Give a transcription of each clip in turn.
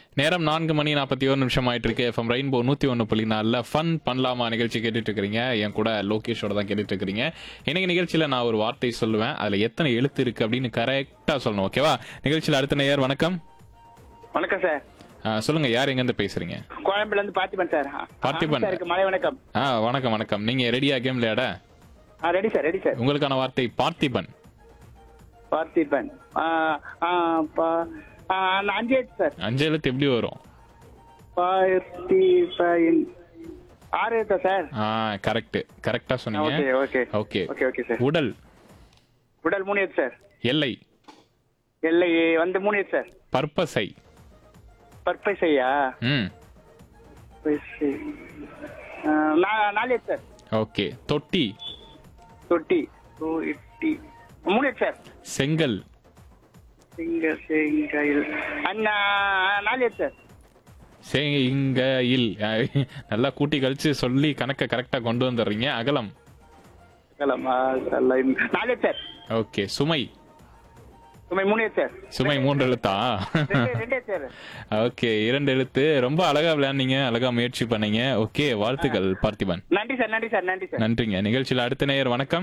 நேரம் நான்கு மணி நாற்பத்தி ஒரு நிமிஷம் ஆயிட்டு இருக்கு எஃப்எம் ரெயின்போ நூத்தி ஒன்று புள்ளி நாலில் ஃபன் பண்ணலாமா நிகழ்ச்சி கேட்டுட்டு இருக்கிறீங்க என் கூட லோகேஷோட தான் கேட்டுட்டு இருக்கிறீங்க இன்னைக்கு நிகழ்ச்சியில நான் ஒரு வார்த்தை சொல்லுவேன் அதுல எத்தனை எழுத்து இருக்கு அப்படின்னு கரெக்டா சொல்லணும் ஓகேவா நிகழ்ச்சியில அடுத்த நேயர் வணக்கம் வணக்கம் சார் ஆ, சொல்லுங்க யார் எங்க இருந்து பேசுறீங்க கோயம்புல இருந்து பார்த்திபன் சார் பார்த்திபன். சாருக்கு மலை வணக்கம் ஆ வணக்கம் வணக்கம் நீங்க ரெடியா கேம் விளையாட ஆ ரெடி சார் ரெடி சார் உங்களுக்கான வார்த்தை பார்த்திபன் பார்த்திபன் ஆ, ஆ, பா- ஆ, நான் அஞ்சு எழுத்து சார் அஞ்சு எழுத்து எப்படி வரும் பார்த்திபன் ஆறு எழுத்தா சார் ஆ கரெக்ட் கரெக்டா ஓகே சொன்னீங்க okay okay okay okay sir உடல் உடல் மூணு எழுத்து சார் எல்லை எல்லை வந்து மூணு எழுத்து சார் பற்பசை பற்பை செய்யா ம் பற்பை. ஆ, நா- நாலு எழுத்து சார் ஓகே தொட்டி தொட்டி ஓ எட்டி மூணு எழுத்து சார் செங்கல் சிங்க செங்கையில் அண்ணா நாலு எழுத்து சார் செங்கையில் நல்லா கூட்டி கழிச்சு சொல்லி கணக்கை கரெக்டா கொண்டு வந்துடுறீங்க அகலம் கலமா நாலு எழுத்து சார் ஓகே சுமை சுமை மூணு எழுத்து சார் சுமை மூன்று எழுத்தா ரெண்டு ரெண்டு எழுத்து சார் ஓகே இரண்டு எழுத்து ரொம்ப அழகா விளையாடுனீங்க அழகா முயற்சி பண்ணீங்க ஓகே வாழ்த்துக்கள் பார்த்திபன் நன்றி சார் நன்றி சார் நன்றி சார் நன்றிங்க நிகழ்ச்சியில அடுத்த நேயர் வணக்கம்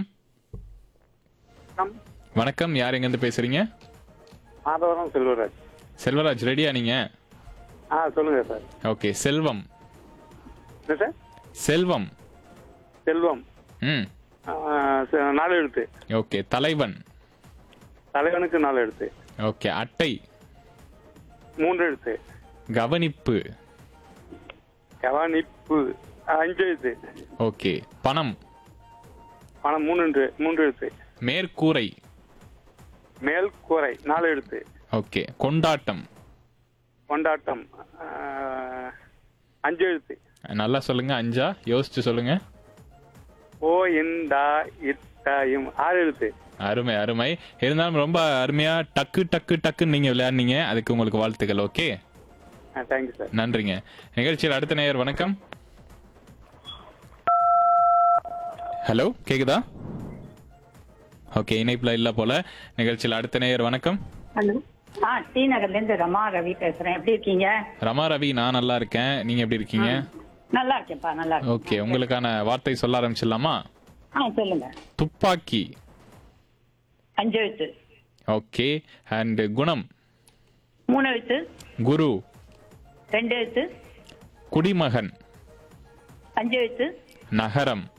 வணக்கம் யார் எங்க இருந்து பேசுறீங்க மாதவரம் செல்வராஜ் செல்வராஜ் ரெடியா நீங்க ஆ சொல்லுங்க சார் ஓகே செல்வம் என்ன சார் செல்வம் செல்வம் ம் ஆ, ச- நாலு எழுத்து ஓகே தலைவன் தலைவனுக்கு நாலு எழுத்து ஓகே அட்டை மூன்று எழுத்து கவனிப்பு கவனிப்பு அஞ்சு எழுத்து ஓகே பணம் பணம் மூணு எழுத்து மூன்று எழுத்து மேற்கூரை மேல் கூரை நாலு எழுத்து ஓகே கொண்டாட்டம் கொண்டாட்டம் ஆ, அஞ்சு எழுத்து நல்லா சொல்லுங்க அஞ்சா யோசிச்சு சொல்லுங்க ஓ இந்தா இத்தாயும் ஆறு எழுத்து அருமை அருமை இருந்தாலும் ரொம்ப அருமையா டக்கு டக்கு டக்குன்னு நீங்க விளையாடுனீங்க அதுக்கு உங்களுக்கு வாழ்த்துக்கள் ஓகே ஆ தேங்க்யூ சார் நன்றிங்க நிகழ்ச்சியில் அடுத்த நேயர் வணக்கம் ஹலோ கேக்குதா ஓகே இணைப்புல இல்ல போல நிகழ்ச்சியில் அடுத்த நேயர் வணக்கம் ஹலோ ஆ டி நகர்ல இருந்து ரமா ரவி பேசுறேன் எப்படி இருக்கீங்க ரமா ரவி நான் நல்லா இருக்கேன் நீங்க எப்படி இருக்கீங்க நல்லா இருக்கேன்ப்பா நல்லா இருக்கேன் ஓகே உங்களுக்கான வார்த்தை சொல்ல ஆரம்பிச்சிடலாமா ஆ சொல்லுங்க துப்பாக்கி அஞ்சு எழுத்து ஓகே அண்ட் குணம் மூணு எழுத்து குரு ரெண்டு எழுத்து குடிமகன் அஞ்சு எழுத்து நகரம்